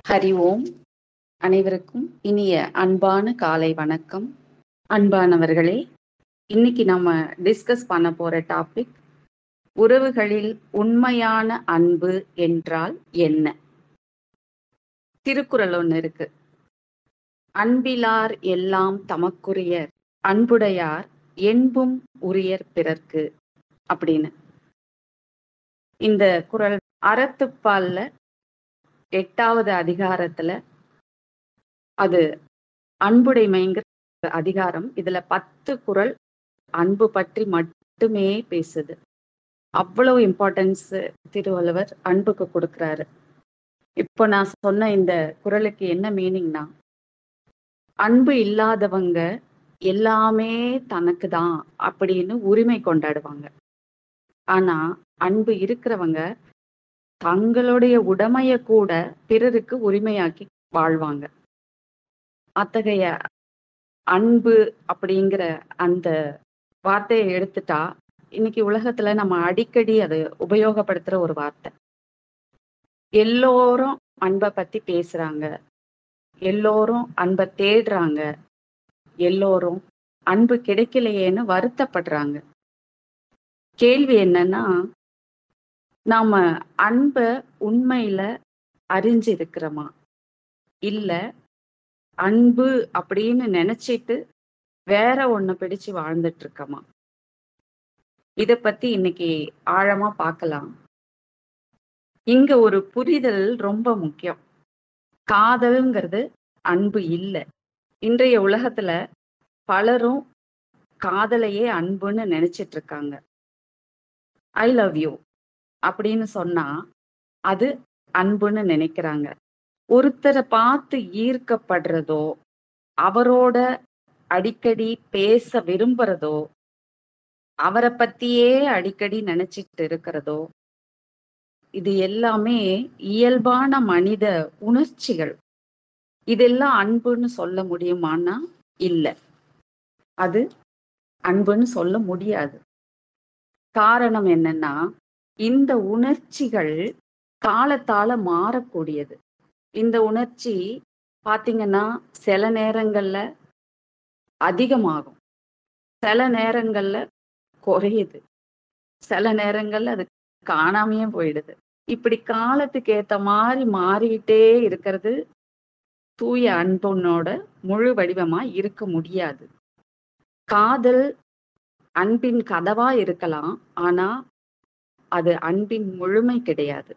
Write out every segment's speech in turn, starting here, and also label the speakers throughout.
Speaker 1: ஹரி ஓம் அனைவருக்கும் இனிய அன்பான காலை வணக்கம் அன்பானவர்களே இன்னைக்கு நம்ம டிஸ்கஸ் பண்ண போற டாபிக் உறவுகளில் உண்மையான அன்பு என்றால் என்ன திருக்குறள் ஒன்று இருக்கு அன்பிலார் எல்லாம் தமக்குரியர் அன்புடையார் என்பும் உரியர் பிறர்க்கு அப்படின்னு இந்த குறள் அறத்துப்பால்ல எட்டாவது அதிகாரத்துல அது அன்புடைமைங்கிற அதிகாரம் இதுல பத்து குறள் அன்பு பற்றி மட்டுமே பேசுது அவ்வளவு இம்பார்ட்டன்ஸ் திருவள்ளுவர் அன்புக்கு கொடுக்கிறாரு இப்போ நான் சொன்ன இந்த குறளுக்கு என்ன மீனிங்னா அன்பு இல்லாதவங்க எல்லாமே தனக்கு தான் அப்படின்னு உரிமை கொண்டாடுவாங்க ஆனா அன்பு இருக்கிறவங்க தங்களுடைய உடைமைய கூட பிறருக்கு உரிமையாக்கி வாழ்வாங்க அத்தகைய அன்பு அப்படிங்கிற அந்த வார்த்தையை எடுத்துட்டா இன்னைக்கு உலகத்துல நம்ம அடிக்கடி அது உபயோகப்படுத்துற ஒரு வார்த்தை எல்லோரும் அன்பை பத்தி பேசுறாங்க எல்லோரும் அன்பை தேடுறாங்க எல்லோரும் அன்பு கிடைக்கலையேன்னு வருத்தப்படுறாங்க கேள்வி என்னன்னா நாம அன்ப உண்மையில அறிஞ்சிருக்கிறோமா இல்ல அன்பு அப்படின்னு நினைச்சிட்டு வேற ஒண்ணு பிடிச்சு வாழ்ந்துட்டு இருக்கோமா இத பத்தி இன்னைக்கு ஆழமா பார்க்கலாம் இங்க ஒரு புரிதல் ரொம்ப முக்கியம் காதல்ங்கிறது அன்பு இல்லை இன்றைய உலகத்துல பலரும் காதலையே அன்புன்னு நினைச்சிட்டு இருக்காங்க ஐ லவ் யூ அப்படின்னு சொன்னா அது அன்புன்னு நினைக்கிறாங்க ஒருத்தரை பார்த்து ஈர்க்கப்படுறதோ அவரோட அடிக்கடி பேச விரும்புறதோ அவரை பத்தியே அடிக்கடி நினைச்சிட்டு இருக்கிறதோ இது எல்லாமே இயல்பான மனித உணர்ச்சிகள் இதெல்லாம் அன்புன்னு சொல்ல முடியுமான்னா இல்ல அது அன்புன்னு சொல்ல முடியாது காரணம் என்னன்னா இந்த உணர்ச்சிகள் காலத்தால மாறக்கூடியது இந்த உணர்ச்சி பாத்தீங்கன்னா சில நேரங்கள்ல அதிகமாகும் சில நேரங்கள்ல குறையுது சில நேரங்கள்ல அது காணாமையே போயிடுது இப்படி காலத்துக்கு ஏத்த மாதிரி மாறிக்கிட்டே இருக்கிறது தூய அன்புனோட முழு வடிவமா இருக்க முடியாது காதல் அன்பின் கதவா இருக்கலாம் ஆனா அது அன்பின் முழுமை கிடையாது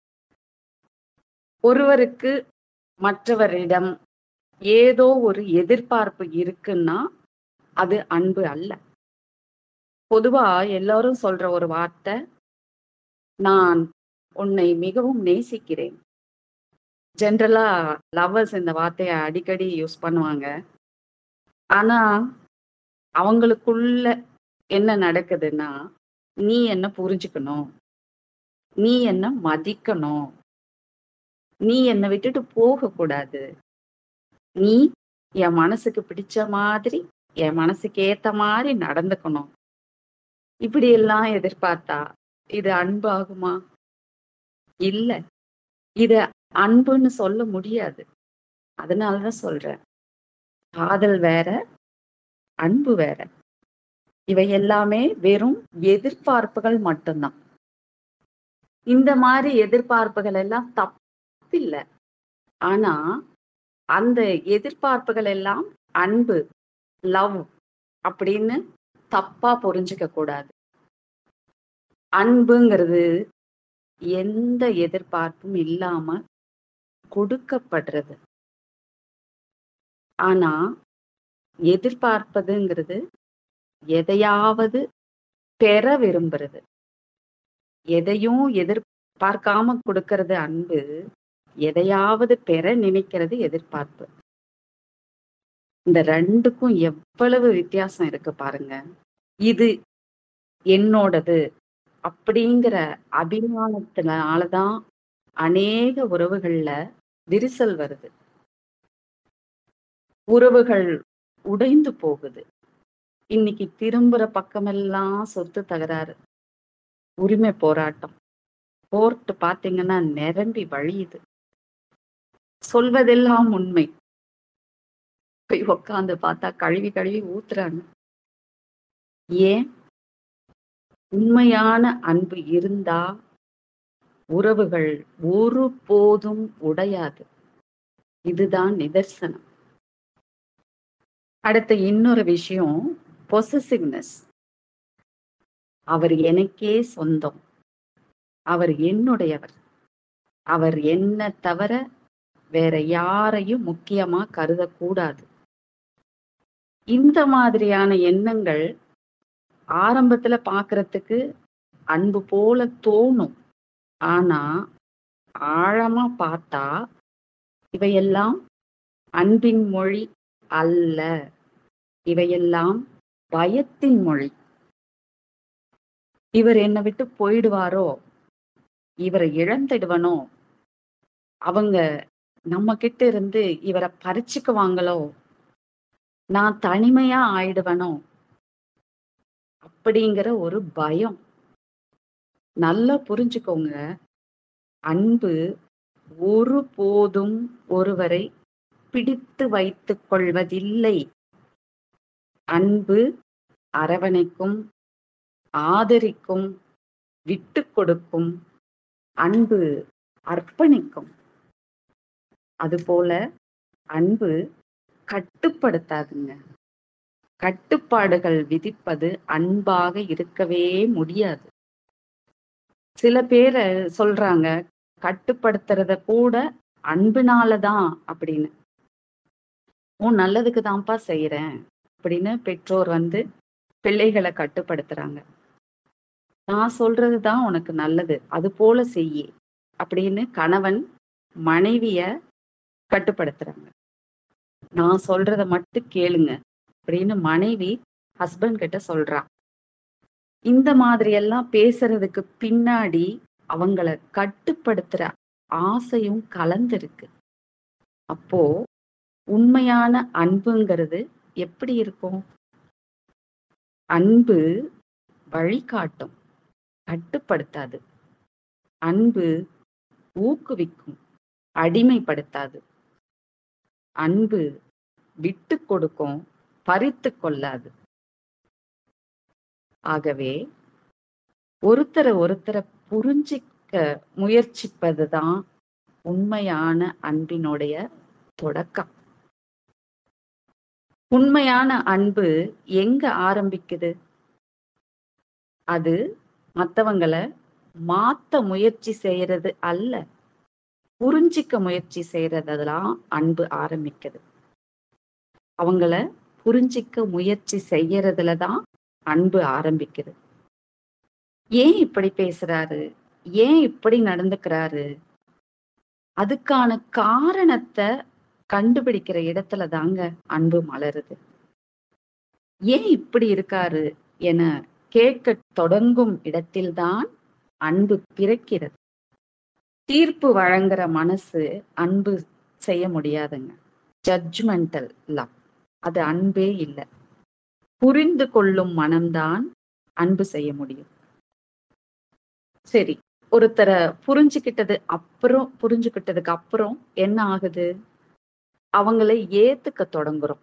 Speaker 1: ஒருவருக்கு மற்றவரிடம் ஏதோ ஒரு எதிர்பார்ப்பு இருக்குன்னா அது அன்பு அல்ல பொதுவா எல்லாரும் சொல்ற ஒரு வார்த்தை நான் உன்னை மிகவும் நேசிக்கிறேன் ஜென்ரலா லவ்வர்ஸ் இந்த வார்த்தைய அடிக்கடி யூஸ் பண்ணுவாங்க ஆனா அவங்களுக்குள்ள என்ன நடக்குதுன்னா நீ என்ன புரிஞ்சுக்கணும் நீ என்ன மதிக்கணும் நீ என்னை விட்டுட்டு போக கூடாது நீ என் மனசுக்கு பிடிச்ச மாதிரி என் மனசுக்கு ஏத்த மாதிரி நடந்துக்கணும் இப்படி எல்லாம் எதிர்பார்த்தா இது அன்பு ஆகுமா இல்ல இத அன்புன்னு சொல்ல முடியாது அதனாலதான் சொல்றேன் காதல் வேற அன்பு வேற இவை எல்லாமே வெறும் எதிர்பார்ப்புகள் மட்டும்தான் இந்த மாதிரி எதிர்பார்ப்புகள் எல்லாம் தப்பில்லை ஆனா அந்த எதிர்பார்ப்புகள் எல்லாம் அன்பு லவ் அப்படின்னு தப்பா புரிஞ்சுக்க கூடாது அன்புங்கிறது எந்த எதிர்பார்ப்பும் இல்லாம கொடுக்கப்படுறது ஆனா எதிர்பார்ப்பதுங்கிறது எதையாவது பெற விரும்புறது எதையும் எதிர்பார்க்காம கொடுக்கறது அன்பு எதையாவது பெற நினைக்கிறது எதிர்பார்ப்பு இந்த ரெண்டுக்கும் எவ்வளவு வித்தியாசம் இருக்கு பாருங்க இது என்னோடது அப்படிங்கிற அபிமானத்தினாலதான் அநேக உறவுகள்ல விரிசல் வருது உறவுகள் உடைந்து போகுது இன்னைக்கு திரும்புற பக்கமெல்லாம் சொத்து தகராறு உரிமை போராட்டம் கோர்ட் பாத்தீங்கன்னா நிரம்பி வழியுது சொல்வதெல்லாம் உண்மை போய் உக்காந்து பார்த்தா கழுவி கழுவி ஊத்துறாங்க ஏன் உண்மையான அன்பு இருந்தா உறவுகள் ஒருபோதும் உடையாது இதுதான் நிதர்சனம் அடுத்த இன்னொரு விஷயம் பொசசிவ்னஸ் அவர் எனக்கே சொந்தம் அவர் என்னுடையவர் அவர் என்ன தவிர வேற யாரையும் முக்கியமா கருதக்கூடாது இந்த மாதிரியான எண்ணங்கள் ஆரம்பத்துல பாக்குறதுக்கு அன்பு போல தோணும் ஆனா ஆழமா பார்த்தா இவையெல்லாம் அன்பின் மொழி அல்ல இவையெல்லாம் பயத்தின் மொழி இவர் என்னை விட்டு போயிடுவாரோ இவரை இழந்துடுவனோ அவங்க நம்ம கிட்ட இருந்து இவரை பறிச்சுக்குவாங்களோ நான் தனிமையா ஆயிடுவனோ அப்படிங்கிற ஒரு பயம் நல்லா புரிஞ்சுக்கோங்க அன்பு ஒரு போதும் ஒருவரை பிடித்து வைத்துக் கொள்வதில்லை அன்பு அரவணைக்கும் ஆதரிக்கும் விட்டு கொடுக்கும் அன்பு அர்ப்பணிக்கும் அதுபோல அன்பு கட்டுப்படுத்தாதுங்க கட்டுப்பாடுகள் விதிப்பது அன்பாக இருக்கவே முடியாது சில பேரை சொல்றாங்க கட்டுப்படுத்துறத கூட அன்புனாலதான் அப்படின்னு உன் நல்லதுக்கு தான்ப்பா செய்யறேன் அப்படின்னு பெற்றோர் வந்து பிள்ளைகளை கட்டுப்படுத்துறாங்க நான் சொல்றது தான் உனக்கு நல்லது அது போல செய்யி அப்படின்னு கணவன் மனைவிய கட்டுப்படுத்துறாங்க நான் சொல்றத மட்டும் கேளுங்க அப்படின்னு மனைவி ஹஸ்பண்ட் கிட்ட சொல்றா இந்த மாதிரி எல்லாம் பேசுறதுக்கு பின்னாடி அவங்கள கட்டுப்படுத்துற ஆசையும் கலந்திருக்கு அப்போ உண்மையான அன்புங்கிறது எப்படி இருக்கும் அன்பு வழிகாட்டும் கட்டுப்படுத்தாது அன்பு ஊக்குவிக்கும் அடிமைப்படுத்தாது அன்பு விட்டு கொடுக்கும் பறித்து கொள்ளாது ஆகவே ஒருத்தரை ஒருத்தரை புரிஞ்சிக்க முயற்சிப்பதுதான் உண்மையான அன்பினுடைய தொடக்கம் உண்மையான அன்பு எங்க ஆரம்பிக்குது அது மத்தவங்களை மாத்த முயற்சி செய்யறது அல்ல புரிஞ்சிக்க முயற்சி செய்யறதெல்லாம் அன்பு ஆரம்பிக்குது அவங்கள புரிஞ்சிக்க முயற்சி செய்யறதுல தான் அன்பு ஆரம்பிக்குது ஏன் இப்படி பேசுறாரு ஏன் இப்படி நடந்துக்கிறாரு அதுக்கான காரணத்தை கண்டுபிடிக்கிற இடத்துல தாங்க அன்பு மலருது ஏன் இப்படி இருக்காரு என கேட்க தொடங்கும் இடத்தில்தான் அன்பு பிறக்கிறது தீர்ப்பு வழங்குற மனசு அன்பு செய்ய முடியாதுங்க ஜட்ஜ்மெண்டல் லவ் அது அன்பே இல்லை புரிந்து கொள்ளும் மனம்தான் அன்பு செய்ய முடியும் சரி ஒருத்தரை புரிஞ்சுக்கிட்டது அப்புறம் புரிஞ்சுக்கிட்டதுக்கு அப்புறம் என்ன ஆகுது அவங்கள ஏத்துக்க தொடங்குறோம்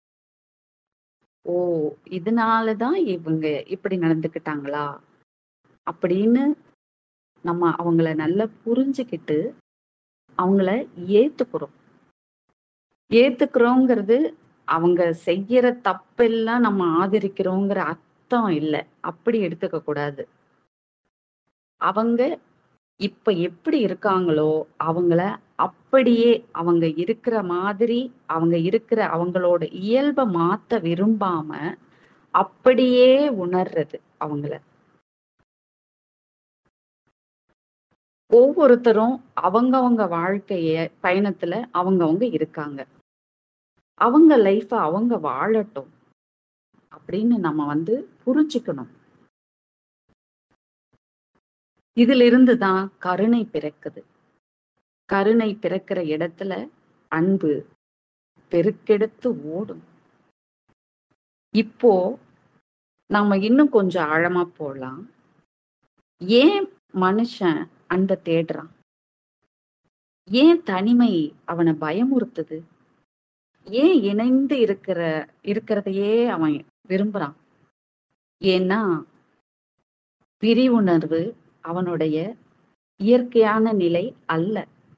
Speaker 1: ஓ இதனாலதான் இவங்க இப்படி நடந்துக்கிட்டாங்களா அப்படின்னு நம்ம அவங்கள நல்லா புரிஞ்சுக்கிட்டு அவங்கள ஏத்துக்கிறோம் ஏத்துக்கிறோங்கிறது அவங்க செய்யற தப்பெல்லாம் நம்ம ஆதரிக்கிறோங்கிற அர்த்தம் இல்லை அப்படி எடுத்துக்க கூடாது அவங்க இப்ப எப்படி இருக்காங்களோ அவங்கள அப்படியே அவங்க இருக்கிற மாதிரி அவங்க இருக்கிற அவங்களோட இயல்பை மாத்த விரும்பாம அப்படியே உணர்றது அவங்கள ஒவ்வொருத்தரும் அவங்கவங்க வாழ்க்கைய பயணத்துல அவங்கவங்க இருக்காங்க அவங்க லைஃப அவங்க வாழட்டும் அப்படின்னு நம்ம வந்து புரிஞ்சுக்கணும் இதிலிருந்து தான் கருணை பிறக்குது கருணை பிறக்கிற இடத்துல அன்பு பெருக்கெடுத்து ஓடும் இப்போ நாம இன்னும் கொஞ்சம் ஆழமா போலாம் ஏன் மனுஷன் அன்பை தேடுறான் ஏன் தனிமை அவனை பயமுறுத்துது ஏன் இணைந்து இருக்கிற இருக்கிறதையே அவன் விரும்புறான் ஏன்னா பிரிவுணர்வு அவனுடைய இயற்கையான நிலை அல்ல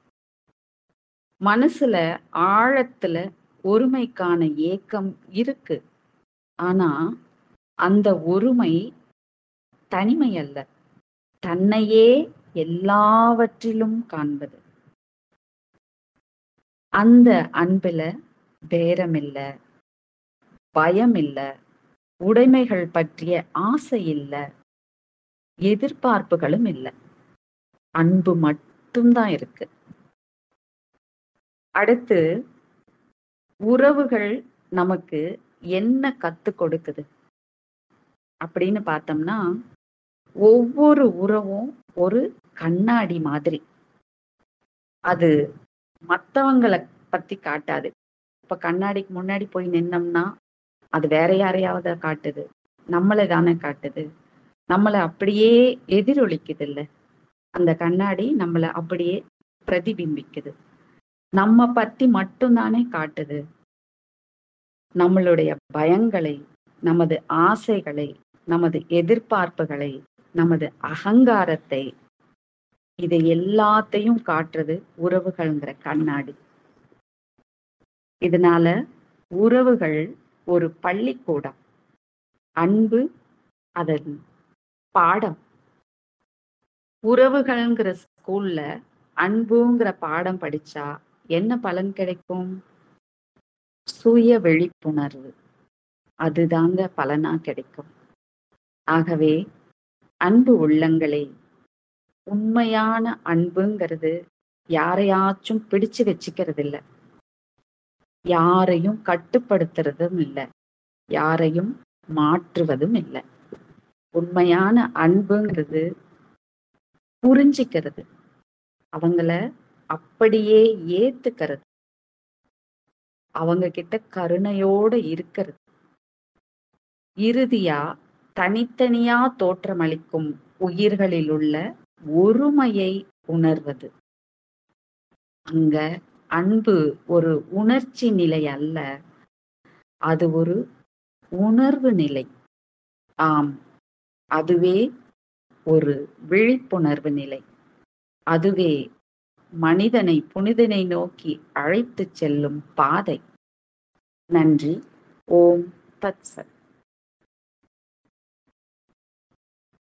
Speaker 1: மனசுல ஆழத்துல ஒருமைக்கான ஏக்கம் இருக்கு ஆனா அந்த ஒருமை தனிமை அல்ல தன்னையே எல்லாவற்றிலும் காண்பது அந்த அன்புல பேரம் இல்ல பயம் இல்ல உடைமைகள் பற்றிய ஆசை இல்ல எதிர்பார்ப்புகளும் இல்ல அன்பு மட்டும்தான் இருக்கு அடுத்து உறவுகள் நமக்கு என்ன கத்து கொடுக்குது அப்படின்னு பார்த்தோம்னா ஒவ்வொரு உறவும் ஒரு கண்ணாடி மாதிரி அது மத்தவங்களை பத்தி காட்டாது இப்ப கண்ணாடிக்கு முன்னாடி போய் நின்னோம்னா அது வேற யாரையாவது காட்டுது நம்மளை தானே காட்டுது நம்மளை அப்படியே எதிரொலிக்குது இல்ல அந்த கண்ணாடி நம்மளை அப்படியே பிரதிபிம்பிக்குது நம்ம பத்தி மட்டும்தானே காட்டுது நம்மளுடைய பயங்களை நமது ஆசைகளை நமது எதிர்பார்ப்புகளை நமது அகங்காரத்தை இதை எல்லாத்தையும் காட்டுறது உறவுகள்ங்கிற கண்ணாடி இதனால உறவுகள் ஒரு பள்ளிக்கூடம் அன்பு அதன் பாடம் உறவுகள்ங்கிற ஸ்கூல்ல அன்புங்கிற பாடம் படிச்சா என்ன பலன் கிடைக்கும் சுய விழிப்புணர்வு அதுதாங்க பலனா கிடைக்கும் ஆகவே அன்பு உள்ளங்களே உண்மையான அன்புங்கிறது யாரையாச்சும் பிடிச்சு வச்சுக்கிறது இல்ல யாரையும் கட்டுப்படுத்துறதும் இல்லை யாரையும் மாற்றுவதும் இல்லை உண்மையான அன்புங்கிறது புரிஞ்சிக்கிறது அவங்கள அப்படியே ஏத்துக்கிறது அவங்க கிட்ட கருணையோட இருக்கிறது இறுதியா தனித்தனியா தோற்றமளிக்கும் உயிர்களில் உள்ள ஒருமையை உணர்வது அங்க அன்பு ஒரு உணர்ச்சி நிலை அல்ல அது ஒரு உணர்வு நிலை ஆம் அதுவே ஒரு விழிப்புணர்வு நிலை அதுவே மனிதனை புனிதனை நோக்கி அழைத்துச் செல்லும் பாதை நன்றி ஓம் தத் சத்